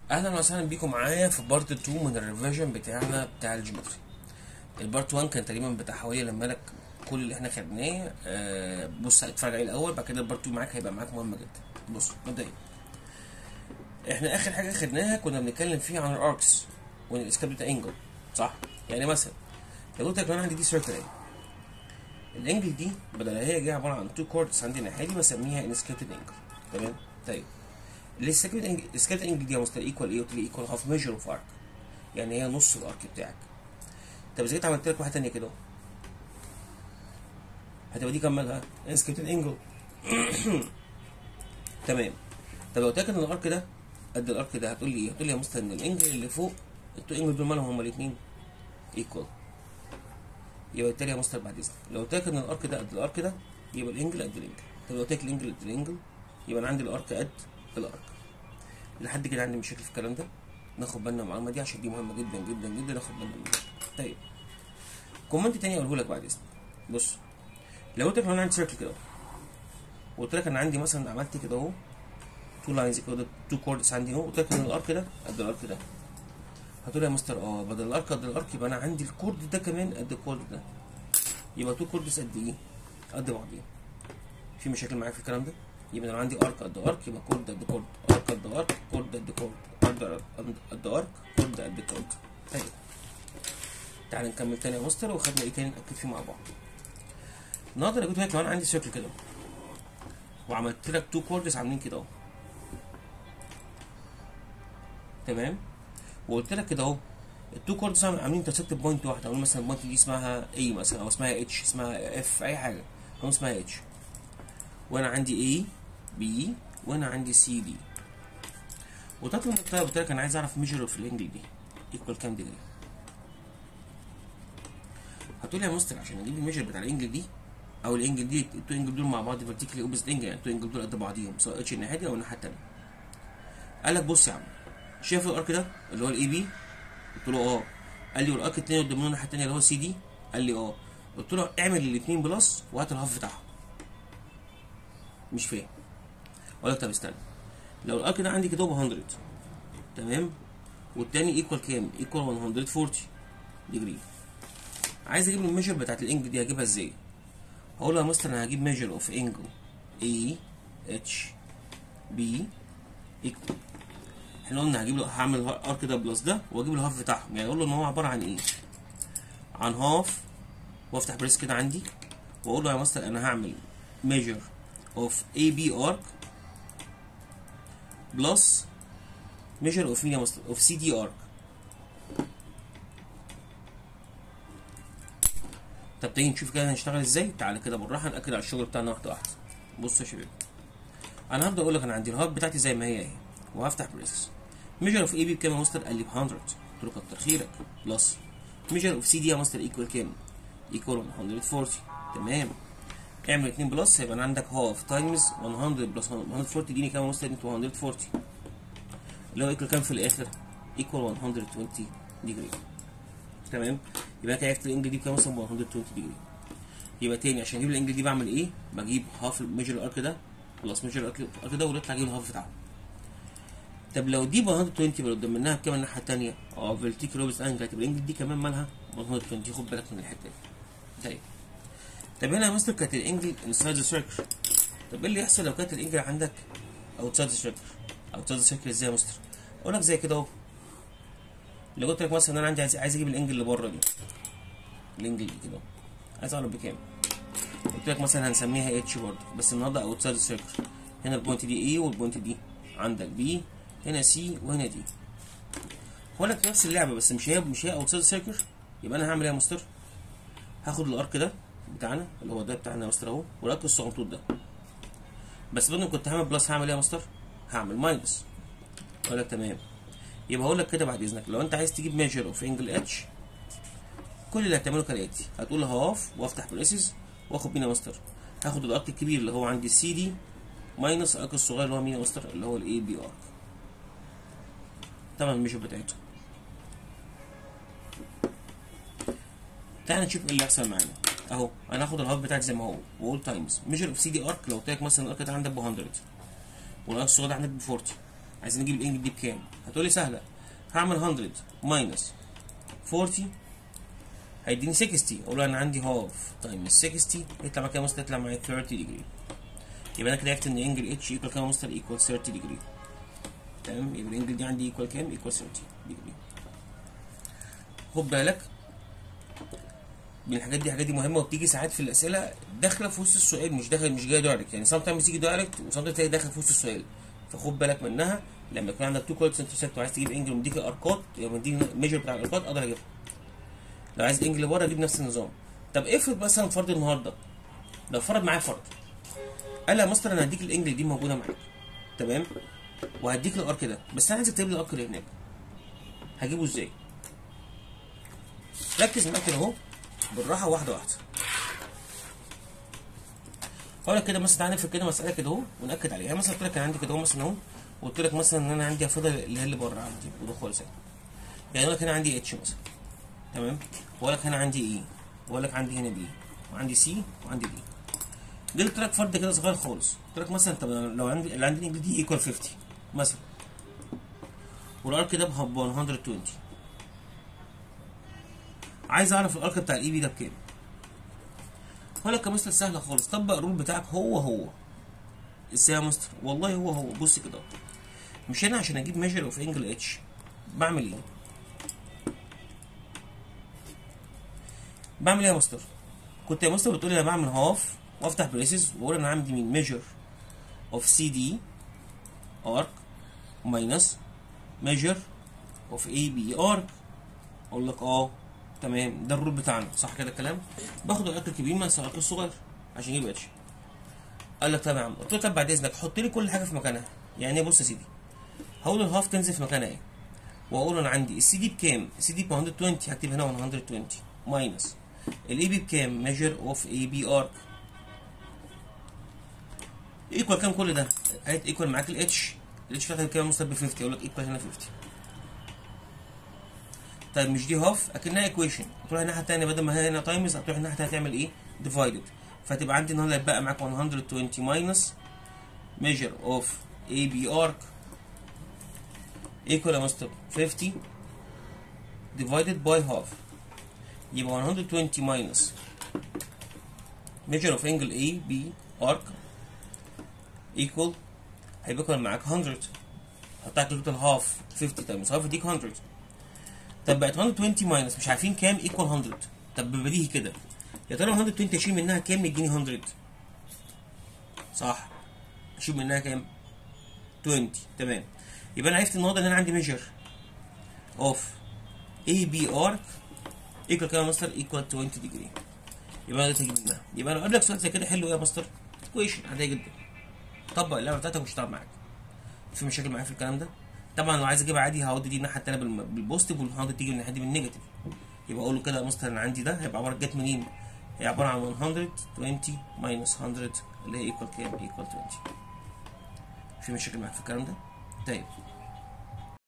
اهلا وسهلا بيكم معايا في بارت 2 من الريفيجن بتاعنا بتاع الجيومتري البارت 1 كان تقريبا بتاع حوالي لما لك كل اللي احنا خدناه آه، بص اتفرج عليه الاول بعد كده البارت 2 معاك هيبقى معاك مهم جدا بص مبدئيا احنا اخر حاجه خدناها كنا بنتكلم فيها عن الاركس والاسكاب بتاع انجل صح يعني مثلا لو قلت لك انا عندي دي سيركل اهي الانجل دي بدل هي جايه عباره عن تو كوردز عندي الناحيه دي بسميها انسكيبتد انجل تمام طيب الاسكيبتد انجل الاسكيبتد انجل دي يا مستر ايكوال ايه قلت لي ايكوال هاف ميجر اوف ارك يعني هي نص الارك بتاعك طب اذا جيت عملت لك واحده ثانيه كده هتبقى دي كملها انسكيبتد انجل تمام طب لو قلت لك ان الارك ده قد الارك ده هتقول لي ايه؟ هتقول لي يا مستر ان الانجل اللي فوق التو انجل دول مالهم هما الاثنين ايكوال يبقى بالتالي يا مستر بعد اذنك لو قلت لك ان الارك ده قد الارك ده يبقى الانجل قد الانجل طب لو قلت لك الانجل قد الانجل يبقى انا عندي الارك قد الارك لحد كده عندي مشاكل في الكلام ده ناخد بالنا من المعلومه دي عشان دي مهمه جدا جدا جدا ناخد بالنا منها طيب كومنت تاني اقوله لك بعد اذنك بص لو قلت لك انا عندي سيركل كده وقلت لك انا عندي مثلا عملت كده اهو تو لاينز كده تو كوردز عندي اهو قلت لك ان الارك ده قد الارك ده هتقول يا مستر اه بدل الارك قد الارك يبقى انا عندي الكورد ده كمان قد الكورد ده يبقى تو كوردز قد ايه؟ قد بعضين في مشاكل معايا في الكلام ده؟ يبقى لو عندي ارك قد ارك يبقى كورد قد كورد ارك قد ارك كورد قد كورد ارك قد ارك كورد قد كورد طيب تعال نكمل تاني يا مستر وخدنا ايه تاني نأكد فيه مع بعض النهارده انا قلت لك لو انا عندي سيركل كده وعملت لك تو كوردز عاملين كده اهو تمام وقلت لك كده اهو التو كوردز عاملين انترسكت بوينت واحده اقول مثلا البوينت دي اسمها اي مثلا او اسمها اتش اسمها اف اي حاجه او اسمها اتش وانا عندي اي بي وانا عندي سي دي وطلعت المنطقه قلت لك انا عايز اعرف ميجر في الانجل دي ايكوال كام ديجري هتقول لي يا مستر عشان اجيب الميجر بتاع الانجل دي او الانجل دي التو انجل دول مع بعض فيرتيكلي اوبوزيت انجل يعني التو انجل دول قد بعضيهم سواء اتش الناحيه دي او الناحيه التانيه قال لك بص يا عم شايف الارك ده اللي هو الاي بي قلت له اه قال لي والارك التاني قدام منه الناحيه التانيه اللي هو سي دي قال لي اه قلت له اعمل الاثنين بلس وهات الهاف بتاعهم مش فاهم اقول لك طب استنى لو الارك ده عندي كده ب 100 تمام والتاني ايكوال كام؟ ايكوال 140 ديجري عايز اجيب الميجر بتاعت الانجل دي هجيبها ازاي؟ هقول له يا مستر انا هجيب ميجر اوف انجل اي اتش بي ايكوال احنا قلنا هجيب له هعمل ارك ده بلس ده واجيب الهاف بتاعهم يعني اقول له ان هو عباره عن ايه؟ عن هاف وافتح بريس كده عندي واقول له يا مستر انا هعمل measure of AB arc plus measure of مين يا مستر of CD arc طب تيجي نشوف كده هنشتغل ازاي تعالى كده بالراحه ناكد على الشغل بتاعنا واحده واحده بص يا شباب انا هبدا اقول لك انا عندي الهاف بتاعتي زي ما هي اهي وهفتح بريس ميجر اوف اي بي بكام يا مستر قال لي ب 100 قلت له كتر خيرك بلس ميجر اوف سي دي يا مستر ايكوال كام ايكوال 140 تمام اعمل 2 بلس هيبقى عندك هاف تايمز 100 بلس 140 ديني كام يا مستر 240 اللي هو ايكوال كام في الاخر ايكوال 120 ديجري تمام يبقى انت عرفت الانجل دي بكام مثلا 120 ديجري يبقى تاني عشان اجيب الانجل دي بعمل ايه بجيب هاف ميجر الارك ده بلس ميجر الارك ده ونطلع اجيب الهاف بتاعه طب لو دي 120 يبقى قدام منها بكام الناحيه الثانيه اه فيرتيكال اوبس انجل هتبقى الانجل دي كمان مالها 120 خد بالك من الحته دي طيب طب هنا يا مستر كانت الانجل انسايد ذا سيركل طب ايه اللي يحصل لو كانت الانجل عندك اوتسايد ذا سيركل اوتسايد ذا سيركل ازاي يا مستر اقول لك زي كده اهو لو قلت لك مثلا انا عندي عايز, عايز اجيب الانجل اللي بره دي الانجل دي كده عايز اعرف بكام قلت لك مثلا هنسميها اتش برضه بس النهارده اوتسايد ذا سيركل هنا البوينت دي ايه والبوينت دي عندك بي هنا سي وهنا دي هو لك نفس اللعبه بس مش هي مش هي اوتسايد سيركل يبقى انا هعمل ايه يا مستر هاخد الارك ده بتاعنا اللي هو ده بتاعنا يا مستر اهو والارك الصغنطوط ده بس بدل كنت هعمل بلس هعمل ايه يا مستر هعمل ماينس اقول لك تمام يبقى هقول لك كده بعد اذنك لو انت عايز تجيب ميجر اوف انجل اتش كل اللي هتعمله كالاتي هتقول هاف وافتح بريسز واخد مين يا مستر هاخد الارك الكبير اللي هو عندي السي دي ماينس الارك الصغير اللي هو مين يا مستر اللي هو الاي بي ارك طبعا الميجر بتاعته تعال نشوف ايه اللي هيحصل معانا اهو انا هاخد الهاف بتاعتي زي ما هو واقول تايمز ميجر اوف سي دي ارك لو قلت لك مثلا الارك ده عندك ب 100 والارك الصغير ده عندك ب 40 عايزين نجيب الانجل دي بكام هتقولي سهله هعمل 100 ماينس 40 هيديني 60 اقول له انا عندي هاف تايمز 60 يطلع معايا كام مستر يطلع معايا 30 ديجري يبقى انا كده عرفت ان انجل اتش ايكوال كام مستر ايكوال 30 ديجري تمام يبقى الانجل دي عندي ايكوال كام ايكوال 30 ديجري خد بالك من الحاجات دي الحاجات دي مهمه وبتيجي ساعات في الاسئله داخله في وسط السؤال مش داخل مش جايه دايركت يعني سام تايمز تيجي دايركت وسام تايمز تلاقي داخل في وسط السؤال فخد بالك منها لما يكون عندك تو كواليتيز انترسكت وعايز تجيب انجل ومديك الارقات يبقى مديني الميجر بتاع الارقات اقدر اجيبها لو عايز انجل لبره اجيب نفس النظام طب افرض مثلا فرض النهارده لو فرض معايا فرض قال يا مستر انا هديك الانجل دي موجوده معاك تمام وهديك الارك ده بس انا عايزك تجيب لي الارك اللي هناك هجيبه ازاي ركز معايا كده اهو بالراحه واحده واحده هقول لك كده مثلا تعالى نفرض كده مساله كده اهو وناكد عليها يعني مثلا قلت لك انا عندي كده اهو مثلا اهو وقلت لك مثلا ان انا عندي افضل اللي هي اللي بره عندي وده خالص يعني يعني اقول لك هنا عندي اتش مثلا تمام واقول لك هنا عندي اي واقول لك عندي هنا بي وعندي سي وعندي دي دي قلت لك فرد كده صغير خالص قلت لك مثلا طب لو عندي اللي عندي الانجل دي ايكوال 50 مثلا والارك ده ب 120 عايز اعرف الارك بتاع الاي بي ده بكام هقول لك كمثل سهله خالص طبق الرول بتاعك هو هو ازاي يا مستر والله هو هو بص كده مش انا عشان اجيب ميجر اوف انجل اتش بعمل ايه بعمل ايه يا مستر كنت يا مستر بتقولي انا بعمل هاف وافتح بريسز واقول انا عندي مين ميجر اوف سي دي ارك ماينس ميجر اوف اي بي ارك اقول لك اه تمام ده الرول بتاعنا صح كده الكلام باخد الارك الكبير من الارك الصغير عشان يجيب اتش قال لك طب يا عم قلت له طب بعد اذنك حط لي كل حاجه في مكانها يعني ايه بص يا سيدي هقول الهاف تنزل في مكانها ايه واقول انا عندي السي دي بكام السي دي ب 120 هكتب هنا 120 ماينس الاي بي بكام ميجر اوف اي بي ارك ايكوال كام كل ده هيت ايكوال معاك الاتش الاتش بتاعتك كام مستر ب 50 اقول لك ايكوال هنا 50 طيب مش دي هاف اكنها ايكويشن هتروح الناحيه الثانيه بدل ما هي هنا تايمز هتروح الناحيه الثانيه تعمل ايه ديفايدد فتبقى عندي النهارده هيتبقى معاك 120 ماينس ميجر اوف اي بي ارك ايكوال يا مستر 50 divided by half يبقى 120 minus measure of angle A B arc equal هيبقى معاك 100 حطها توتال هاف 50 تايمز هاف يديك 100 طب بقت 120 minus مش عارفين كام equal 100 طب بديهي كده يا ترى 120 اشيل منها كام يديني 100 صح اشيل منها كام 20 تمام يبقى انا عرفت النهارده ان انا عندي ميجر اوف اي بي ارك ايكوال كام يا مستر ايكوال 20 ديجري يبقى انا قدرت اجيب منها يبقى لو قابلك سؤال زي كده حلو يا مستر كويشن عاديه جدا طبق اللعبه بتاعتك مش هتعرف معاك في مشاكل معايا في الكلام ده طبعا لو عايز اجيبها عادي هودي دي الناحيه التانيه بالم- بالبوزيتيف والهاند تيجي من الناحيه دي بالنيجاتيف يبقى اقول له كده يا مستر انا عندي ده هيبقى عباره جت منين؟ هي عباره عن 120 ماينس 100 اللي هي ايكوال كام؟ ايكوال 20 في مشاكل معاك في الكلام ده؟ طيب